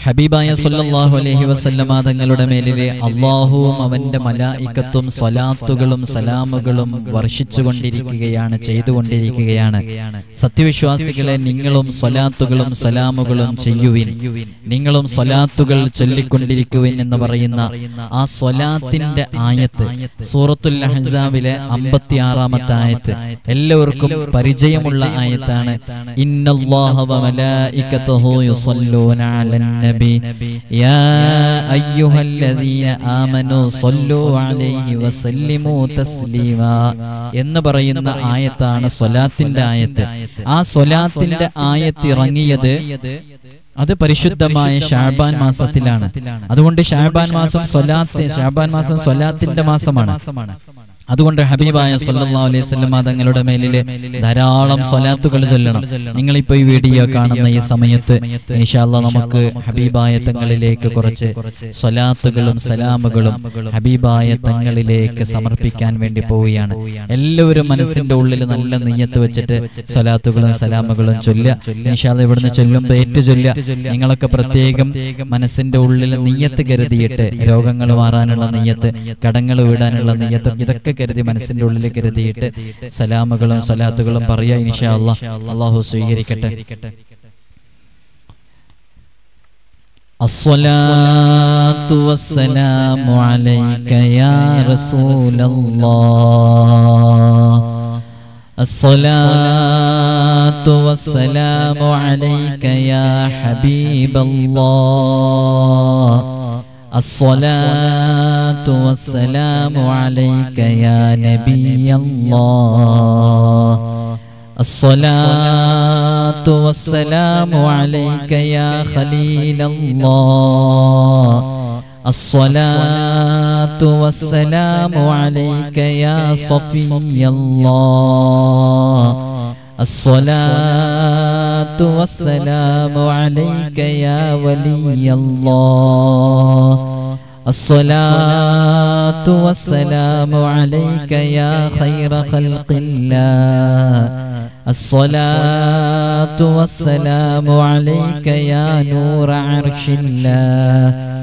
ഹബീബായ സല്ലല്ലാഹു അലൈഹി വസല്ലമ തങ്ങളുടെ മേലിലെ അള്ളാഹുവും അവന്റെ മലായിക്കത്തും സ്വലാത്തുകളും സലാമുകളും വർഷിച്ചുകൊണ്ടിരിക്കുകയാണ് ചെയ്തുകൊണ്ടിരിക്കുകയാണ് സത്യവിശ്വാസികളെ നിങ്ങളും സ്വലാത്തുകളും സലാമുകളും ചെയ്യുവിൻ നിങ്ങളും സ്വലാത്തുകൾ ചൊല്ലിക്കൊണ്ടിരിക്കുവിൻ എന്ന് പറയുന്ന ആ സ്വലാത്തിന്റെ ആയത്ത് സൂറത്തുൽ അഹ്സാബിലെ അമ്പത്തിയാറാമത്തെ ആയത്ത് എല്ലാവർക്കും പരിചയമുള്ള ആയത്താണ് ഇന്നല്ലാഹ വ മലായികതഹു യുസല്ലൂന അലൻ നബി യാ അയ്യുഹല്ലദീന ആമനു സല്ലു അലൈഹി വസല്ലിമു തസ്ലീമാ എന്ന് പറയുന്ന ആയത്താണ് സ്വലാത്തിന്റെ ആയത്ത് ആ സ്വലാത്തിന്റെ ആയത്ത് ഇറങ്ങിയത് അത് പരിശുദ്ധമായ ഷാബാൻ മാസത്തിലാണ് അതുകൊണ്ട് ഷാബാൻ മാസം സ്വലാത്ത് ഷാബാൻ മാസം സ്വലാത്തിന്റെ മാസമാണ് അതുകൊണ്ട് ഹബീബായ സല്ലല്ലാഹു അലൈഹി വസല്ലം തങ്ങളുടെ മേലില് ധാരാളം സ്വലാത്തുകൾ ചൊല്ലണം നിങ്ങളിപ്പോ ഈ വീഡിയോ കാണുന്ന ഈ സമയത്ത് ഇൻഷാല്ല നമുക്ക് ഹബീബായ തങ്ങളിലേക്ക് കുറച്ച് സ്വലാത്തുകളും സലാമുകളും ഹബീബായ തങ്ങളിലേക്ക് സമർപ്പിക്കാൻ വേണ്ടി പോവുകയാണ് എല്ലാവരും മനസ്സിന്റെ ഉള്ളിൽ നല്ല നെയ്യത്ത് വെച്ചിട്ട് സ്വലാത്തുകളും സലാമുകളും ചൊല്ലുക ഇൻഷാല്ല ഇവിടുന്ന് ചൊല്ലുമ്പോൾ ഏറ്റു ചൊല്ലുക നിങ്ങളൊക്കെ പ്രത്യേകം മനസ്സിന്റെ ഉള്ളിൽ നെയ്യത്ത് കരുതിയിട്ട് രോഗങ്ങൾ മാറാനുള്ള നെയ്യത്ത് കടങ്ങൾ വീടാനുള്ള നെയ്യത്ത് ഇതൊക്കെ കരുതി മനസ്സിന്റെ ഉള്ളിൽ കരുതിയിട്ട് സലാമുകളും സലാത്തുകളും പറയാ ഇൻഷാ അല്ലാ അള്ളാഹു സ്വീകരിക്കട്ടെ الصلاة والسلام عليك يا رسول الله الصلاة والسلام عليك يا حبيب الله الصلاة والسلام عليك يا نبي الله الصلاة والسلام عليك يا خليل الله الصلاة والسلام عليك يا صفي الله الصلاة والسلام عليك يا ولي الله الصلاة والسلام عليك يا خير خلق الله الصلاة والسلام عليك يا نور عرش الله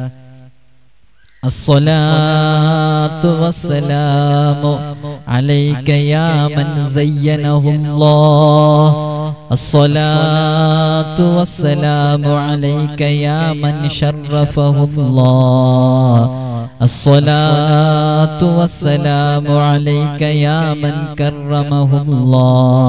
الصلاة والسلام عليك يا من زينه الله الصلاة والسلام عليك يا من شرفه الله الصلاة والسلام عليك يا من كرمه الله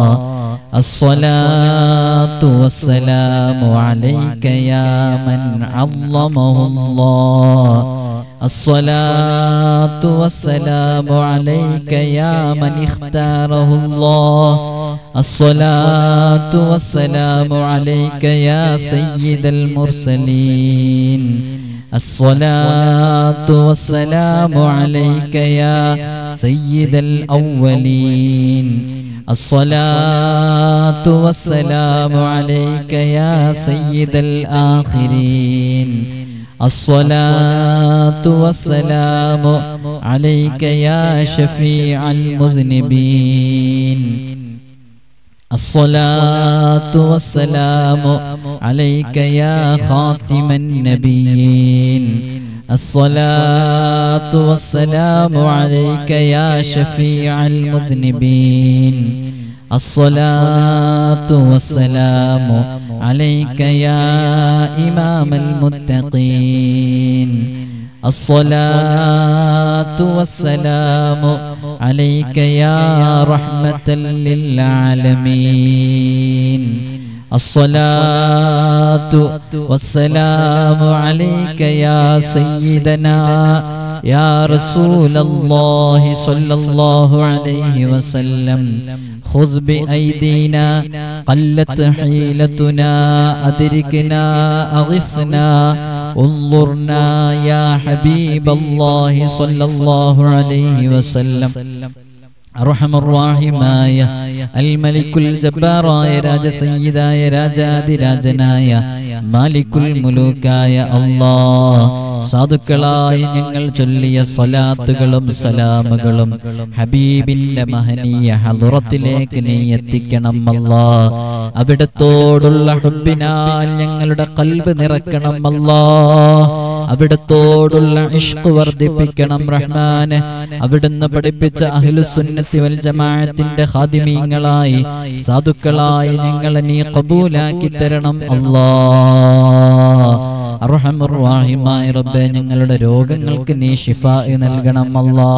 الصلاة والسلام عليك يا من عظمه الله الصلاة والسلام عليك يا من اختاره الله الصلاة والسلام عليك يا سيد المرسلين الصلاة والسلام عليك يا سيد الأولين الصلاة والسلام عليك يا سيد الآخرين الصلاة والسلام عليك يا شفيع المذنبين الصلاة والسلام عليك يا خاتم النبيين الصلاة والسلام عليك يا شفيع المذنبين الصلاة والسلام عليك يا إمام المتقين الصلاة والسلام عليك يا رحمة للعالمين الصلاة والسلام عليك يا سيدنا يا رسول الله صلى الله عليه وسلم خذ بأيدينا قلت حيلتنا أدركنا أغثنا انظرنا يا حبيب الله صلى الله عليه وسلم അർഹമർവാഹിമായ അൽമലിക്കുൽ ജബ്ബാറായ രാജസയ്യിദായ രാജാതിരാജനായ മാലിക്കുൽ മുലൂക്കായ അല്ലാ സാധുക്കളായ ഞങ്ങൾ ചൊല്ലിയ സ്വലാത്തുകളും സലാമുകളും ഹബീബിന്റെ മഹനീയ ഹലുറത്തിലേക്ക് നീ എത്തിക്കണം അല്ലാ അവിടത്തോടുള്ള ഹുബിനാൽ ഞങ്ങളുടെ കൽബ് നിറക്കണം അല്ലാ അവിടത്തോടുള്ള ഇഷ്ക് വർദ്ധിപ്പിക്കണം റഹ്മാന് അവിടുന്ന് പഠിപ്പിച്ച അഹ്ലുസുന്നത്തി വൽ ജമാഅത്തിന്റെ ഖാദിമീങ്ങളായി സാധുക്കളായി ഞങ്ങളെ നീ കബൂലാക്കി തരണം അല്ലാ അർഹമുർവാഹിമായ റബ്ബേ ഞങ്ങളുടെ രോഗങ്ങൾക്ക് നീ ഷിഫ നൽകണം അല്ലാ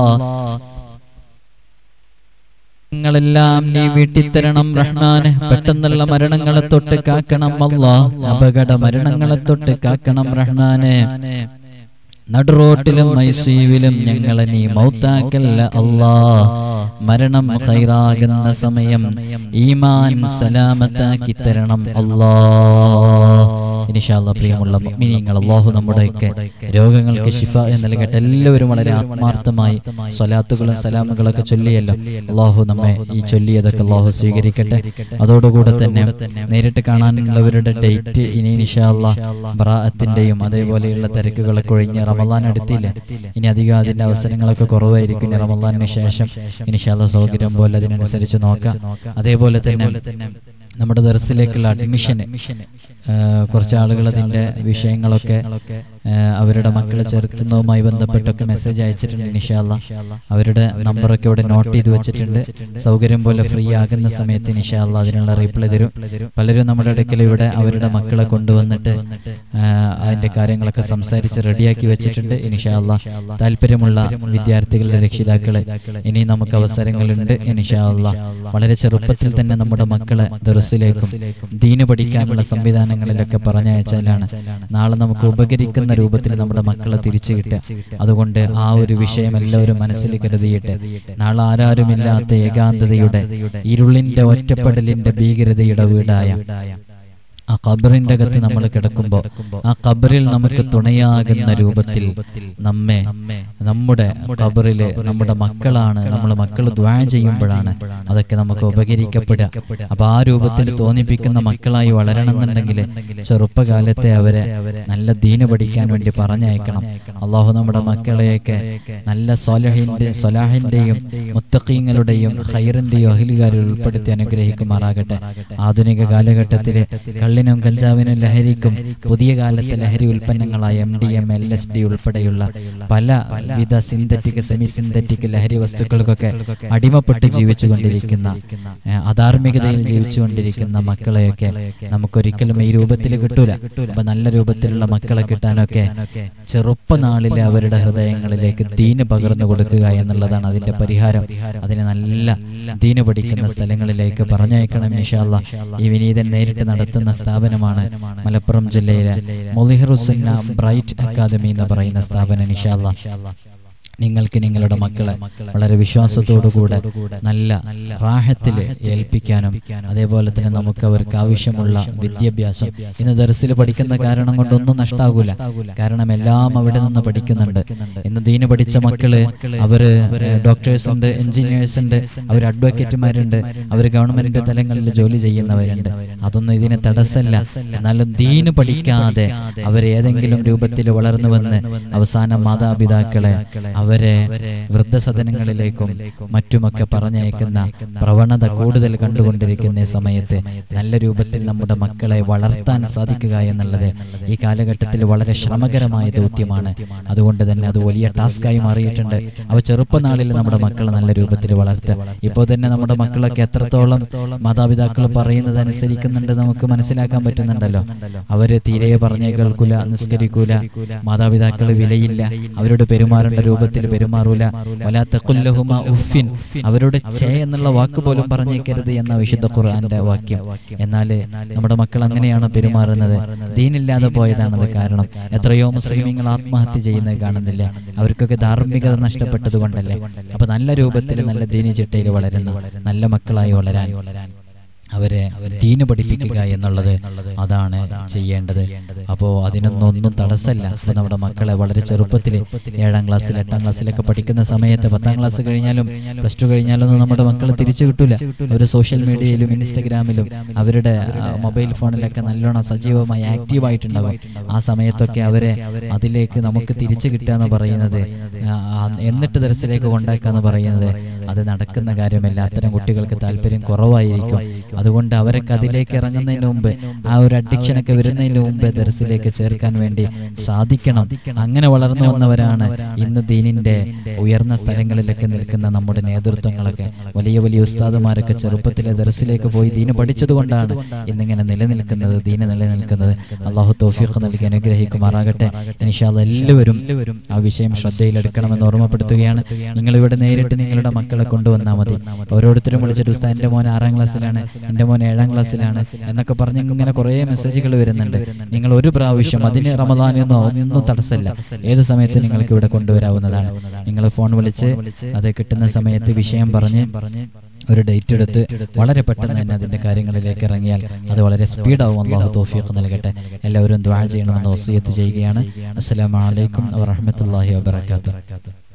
ങ്ങളെല്ലാം നീ വീട്ടിത്തരണം റഹ്മാന് പെട്ടെന്നുള്ള മരണങ്ങളെ തൊട്ട് കാക്കണം അല്ലാ അപകട മരണങ്ങളെ തൊട്ട് കാക്കണം റഹ്മാന് നടുറോട്ടിലും ഐസിയുവിലും ഞങ്ങളെ നീ മൗത്താക്കല്ല അല്ലാ മരണം ഖൈറാകുന്ന സമയം ഈമാൻ സലാമത്താക്കി തരണം അല്ലാ ഇനിഷാല്ല പ്രിയമുള്ള മുഅ്മിനീങ്ങൾ അള്ളാഹു നമ്മുടെയൊക്കെ രോഗങ്ങൾക്ക് ശിഫ നൽകട്ടെ എല്ലാവരും വളരെ ആത്മാർത്ഥമായി സ്വലാത്തുകളും സലാമുകളൊക്കെ ചൊല്ലിയല്ലോ അള്ളാഹു നമ്മെ ഈ ചൊല്ലിയതൊക്കെ അള്ളാഹു സ്വീകരിക്കട്ടെ അതോടുകൂടെ തന്നെ നേരിട്ട് കാണാനുള്ളവരുടെ ഡേറ്റ് ഇനി ഇനിഷാല്ല ബറാഅത്തിന്റെയും അതേപോലെയുള്ള തിരക്കുകളൊക്കെ ഒഴിഞ്ഞ് റമദാൻ അടുത്തില്ല ഇനി അധികം അതിന്റെ അവസരങ്ങളൊക്കെ കുറവായിരിക്കും ഇനി റമദാനിന് ശേഷം ഇനിഷാല്ല സൗകര്യം പോലെ അതിനനുസരിച്ച് നോക്കാം അതേപോലെ തന്നെ നമ്മുടെ ദർസിലേക്കുള്ള അഡ്മിഷന് കുറച്ച് ആളുകൾ അതിന്റെ വിഷയങ്ങളൊക്കെ ആ, അവരുടെ മക്കളെ ചേർക്കുന്നതുമായി ബന്ധപ്പെട്ടൊക്കെ മെസ്സേജ് അയച്ചിട്ടുണ്ട് നിഷാല്ല അവരുടെ നമ്പറൊക്കെ ഇവിടെ നോട്ട് ചെയ്ത് വെച്ചിട്ടുണ്ട് സൗകര്യം പോലെ ഫ്രീ ആകുന്ന സമയത്ത് നിഷാല്ല അതിനുള്ള റീപ്ലൈ തരും പലരും നമ്മുടെ അടുക്കൽ ഇവിടെ അവരുടെ മക്കളെ കൊണ്ടുവന്നിട്ട് ആ, അതിന്റെ കാര്യങ്ങളൊക്കെ സംസാരിച്ച് റെഡിയാക്കി വെച്ചിട്ടുണ്ട് ഇനിഷാല്ല താല്പര്യമുള്ള വിദ്യാർത്ഥികളുടെ രക്ഷിതാക്കളെ ഇനി നമുക്ക് അവസരങ്ങളുണ്ട് ഇനിഷാല്ല വളരെ ചെറുപ്പത്തിൽ തന്നെ നമ്മുടെ മക്കളെ ദർസിലേക്കും ദീന് പഠിക്കാനുള്ള സംവിധാനങ്ങളിലൊക്കെ പറഞ്ഞയച്ചാലാണ് നാളെ നമുക്ക് ഉപകരിക്കുന്ന രൂപത്തിൽ നമ്മുടെ മക്കളെ തിരിച്ചു കിട്ടുക അതുകൊണ്ട് ആ ഒരു വിഷയം എല്ലാവരും മനസ്സിൽ കരുതിയിട്ട് നാളെ ആരാരുമില്ലാത്ത ഏകാന്തതയുടെ ഇരുളിന്റെ ഒറ്റപ്പെടലിന്റെ ഭീകരതയുടെ വീടായ ആ ഖബറിന്റെ അകത്ത് നമ്മൾ കിടക്കുമ്പോൾ ആ ഖബറിൽ നമുക്ക് തുണയാകുന്ന രൂപത്തിൽ നമ്മെ നമ്മുടെ ഖബറില് നമ്മുടെ മക്കളാണ് നമ്മൾ മക്കൾ ദ്വാ ചെയ്യുമ്പോഴാണ് അതൊക്കെ നമുക്ക് ഉപകരിക്കപ്പെടുക അപ്പൊ ആ രൂപത്തിൽ തോന്നിപ്പിക്കുന്ന മക്കളായി വളരണമെന്നുണ്ടെങ്കിൽ ചെറുപ്പകാലത്തെ അവരെ നല്ല ദീന് പഠിക്കാൻ വേണ്ടി പറഞ്ഞയക്കണം അള്ളാഹു നമ്മുടെ മക്കളെയൊക്കെ നല്ല സൊലഹിന്റെ സൊലാഹിന്റെയും മുത്തഖീങ്ങളുടെയും ഖൈറിന്റെയും അഹിലുകാരിൽ ഉൾപ്പെടുത്തി അനുഗ്രഹിക്കുമാറാകട്ടെ ആധുനിക കാലഘട്ടത്തില് കള്ളിനും കഞ്ചാവിനും ലഹരിക്കും പുതിയ കാലത്തെ ലഹരി ഉൽപ്പന്നങ്ങളായ M D M L S D ഉൾപ്പെടെയുള്ള പല വിധ സിന്തറ്റിക് സെമി സിന്തറ്റിക് ലഹരി വസ്തുക്കൾക്കൊക്കെ അടിമപ്പെട്ട് ജീവിച്ചുകൊണ്ടിരിക്കുന്ന ഏഹ്, അധാർമികതയിൽ ജീവിച്ചുകൊണ്ടിരിക്കുന്ന മക്കളെയൊക്കെ നമുക്കൊരിക്കലും ഈ രൂപത്തിൽ കിട്ടൂല അപ്പൊ നല്ല രൂപത്തിലുള്ള മക്കളെ കിട്ടാനൊക്കെ ചെറുപ്പനാളിലെ അവരുടെ ഹൃദയങ്ങളിലേക്ക് ദീന് പകർന്നു കൊടുക്കുക എന്നുള്ളതാണ് അതിന്റെ പരിഹാരം അതിന് നല്ല ദീന് പഠിക്കുന്ന സ്ഥലങ്ങളിലേക്ക് പറഞ്ഞയക്കണം നിഷാല്ല ഈ വിനീതൻ നേരിട്ട് നടത്തുന്ന സ്ഥാപനമാണ് മലപ്പുറം ജില്ലയിലെ മൊലിഹറുസുന്ന ബ്രൈറ്റ് അക്കാദമി എന്ന് പറയുന്ന സ്ഥാപനം നിഷാല്ല നിങ്ങൾക്ക് നിങ്ങളുടെ മക്കളെ വളരെ വിശ്വാസത്തോടുകൂടെ നല്ല റാഹത്തിൽ ഏൽപ്പിക്കാനും അതേപോലെ തന്നെ നമുക്ക് അവർക്ക് ആവശ്യമുള്ള വിദ്യാഭ്യാസം ഇന്ന് ദർസിൽ പഠിക്കുന്ന കാരണം കൊണ്ടൊന്നും നഷ്ടാകൂല കാരണം എല്ലാം അവിടെ നിന്ന് പഠിക്കുന്നുണ്ട് ഇന്ന് ദീന് പഠിച്ച മക്കള് അവര് ഡോക്ടേഴ്സ് ഉണ്ട് എഞ്ചിനീയേഴ്സ് ഉണ്ട് അവർ അഡ്വക്കേറ്റുമാരുണ്ട് അവർ ഗവൺമെന്റ് തലങ്ങളിൽ ജോലി ചെയ്യുന്നവരുണ്ട് അതൊന്നും ഇതിന് തടസ്സമല്ല എന്നാലും ദീന് പഠിക്കാതെ അവരേതെങ്കിലും രൂപത്തിൽ വളർന്നു വന്ന് അവസാനം മാതാപിതാക്കളെ അവരെ വൃദ്ധസദനങ്ങളിലേക്കും മറ്റുമൊക്കെ പറഞ്ഞയക്കുന്ന പ്രവണത കൂടുതൽ കണ്ടുകൊണ്ടിരിക്കുന്ന ഈ സമയത്ത് നല്ല രൂപത്തിൽ നമ്മുടെ മക്കളെ വളർത്താൻ സാധിക്കുക എന്നുള്ളത് ഈ കാലഘട്ടത്തിൽ വളരെ ശ്രമകരമായ ദൗത്യമാണ് അതുകൊണ്ട് തന്നെ അത് വലിയ ടാസ്കായി മാറിയിട്ടുണ്ട് അവ ചെറുപ്പനാളിൽ നമ്മുടെ മക്കളെ നല്ല രൂപത്തിൽ വളർത്തുക ഇപ്പോൾ തന്നെ നമ്മുടെ മക്കളൊക്കെ എത്രത്തോളം മാതാപിതാക്കൾ പറയുന്നത് അനുസരിക്കുന്നുണ്ട് നമുക്ക് മനസ്സിലാക്കാൻ പറ്റുന്നുണ്ടല്ലോ അവര് തീരെ പറഞ്ഞേ കേൾക്കൂല നിസ്കരിക്കൂല മാതാപിതാക്കൾ വിലയില്ല അവരോട് പെരുമാറേണ്ട രൂപത്തിൽ പെരുമാറൂല വലാത്തക്കുല്ലഹുമ ഉഫിൻ അവരോട് ചേ എന്നുള്ള വാക്ക് പോലും പറഞ്ഞേക്കരുത് എന്ന വിശുദ്ധ ഖുർആന്റെ വാക്യം എന്നാൽ നമ്മുടെ മക്കൾ അങ്ങനെയാണ് പെരുമാറുന്നത് ദീനില്ലാതെ പോയതാണത് കാരണം എത്രയോ മുസ്ലിമീങ്ങൾ ആത്മഹത്യ ചെയ്യുന്നത് കാണുന്നില്ല അവർക്കൊക്കെ ധാർമ്മികത നഷ്ടപ്പെട്ടത് കൊണ്ടല്ലേ അപ്പൊ നല്ല രൂപത്തിൽ നല്ല ദീനി ചിട്ടയിൽ വളരുന്ന നല്ല മക്കളായി വളരാൻ അവരെ ദീന് പഠിപ്പിക്കുക എന്നുള്ളത് അതാണ് ചെയ്യേണ്ടത് അപ്പോൾ അതിനൊന്നും തടസ്സമല്ല അപ്പോൾ നമ്മുടെ മക്കളെ വളരെ ചെറുപ്പത്തിൽ ഏഴാം ക്ലാസ്സിൽ എട്ടാം ക്ലാസ്സിലൊക്കെ പഠിക്കുന്ന സമയത്ത് പത്താം ക്ലാസ് കഴിഞ്ഞാലും പ്ലസ് ടു കഴിഞ്ഞാലൊന്നും നമ്മുടെ മക്കളെ തിരിച്ചു കിട്ടൂല അവർ സോഷ്യൽ മീഡിയയിലും ഇൻസ്റ്റഗ്രാമിലും അവരുടെ ആ, മൊബൈൽ ഫോണിലൊക്കെ നല്ലോണം സജീവമായി ആക്റ്റീവ് ആയിട്ടുണ്ടാകും ആ സമയത്തൊക്കെ അവരെ അതിലേക്ക് നമുക്ക് തിരിച്ചു കിട്ടുക എന്ന് പറയുന്നത് ആ, ആ, എന്നിട്ട് ദർശനത്തിലേക്ക് കൊണ്ടാക്കുക എന്ന് പറയുന്നത് അത് നടക്കുന്ന കാര്യമല്ല അത്തരം കുട്ടികൾക്ക് താല്പര്യം കുറവായിരിക്കും അതുകൊണ്ട് അവരൊക്കെ അതിലേക്ക് ഇറങ്ങുന്നതിന് മുമ്പ് ആ ഒരു അഡിക്ഷനൊക്കെ വരുന്നതിന് മുമ്പ് ദർസിലേക്ക് ചേർക്കാൻ വേണ്ടി സാധിക്കണം അങ്ങനെ വളർന്നു വന്നവരാണ് ഇന്ന് ദീനിന്റെ ഉയർന്ന സ്ഥലങ്ങളിലൊക്കെ നിൽക്കുന്ന നമ്മുടെ നേതൃത്വങ്ങളൊക്കെ വലിയ വലിയ ഉസ്താദുമാരൊക്കെ ചെറുപ്പത്തിലെ ദർസിലേക്ക് പോയി ദീന് പഠിച്ചത് കൊണ്ടാണ് ഇന്നിങ്ങനെ നിലനിൽക്കുന്നത് ദീന് നിലനിൽക്കുന്നത് അള്ളാഹു തൗഫീഖ് നൽകി അനുഗ്രഹിക്കുമാറാകട്ടെ ഇൻഷാല്ല എല്ലാവരും ആ വിഷയം ശ്രദ്ധയിലെടുക്കണമെന്ന് ഓർമ്മപ്പെടുത്തുകയാണ് നിങ്ങൾ ഇവിടെ നേരിട്ട് നിങ്ങളുടെ മക്കളെ കൊണ്ടുവന്നാൽ മതി ഓരോരുത്തരും വിളിച്ചിട്ട് ഉസ്താദ് എൻ്റെ മോൻ ആറാം ക്ലാസ്സിലാണ് എൻ്റെ മോൻ ഏഴാം ക്ലാസ്സിലാണ് എന്നൊക്കെ പറഞ്ഞ് ഇങ്ങനെ കുറേ മെസ്സേജുകൾ വരുന്നുണ്ട് നിങ്ങൾ ഒരു പ്രാവശ്യം അതിന് റമദാനൊന്നും ഒന്നും തടസ്സമില്ല ഏത് സമയത്ത് നിങ്ങൾക്ക് ഇവിടെ കൊണ്ടുവരാവുന്നതാണ് നിങ്ങൾ ഫോൺ വിളിച്ച് അത് കിട്ടുന്ന സമയത്ത് വിഷയം പറഞ്ഞ് ഒരു ഡേറ്റ് എടുത്ത് വളരെ പെട്ടെന്ന് തന്നെ അതിന്റെ കാര്യങ്ങളിലേക്ക് ഇറങ്ങിയാൽ അത് വളരെ സ്പീഡാവും അള്ളാഹു തോഫിയൊക്കെ നൽകട്ടെ എല്ലാവരും ദ്വാ ചെയ്യണമെന്ന് വസീയത്ത് ചെയ്യുകയാണ് അസ്സലാമലൈക്കും വറഹമത്തല്ലാഹി വാബർക്കാത്തു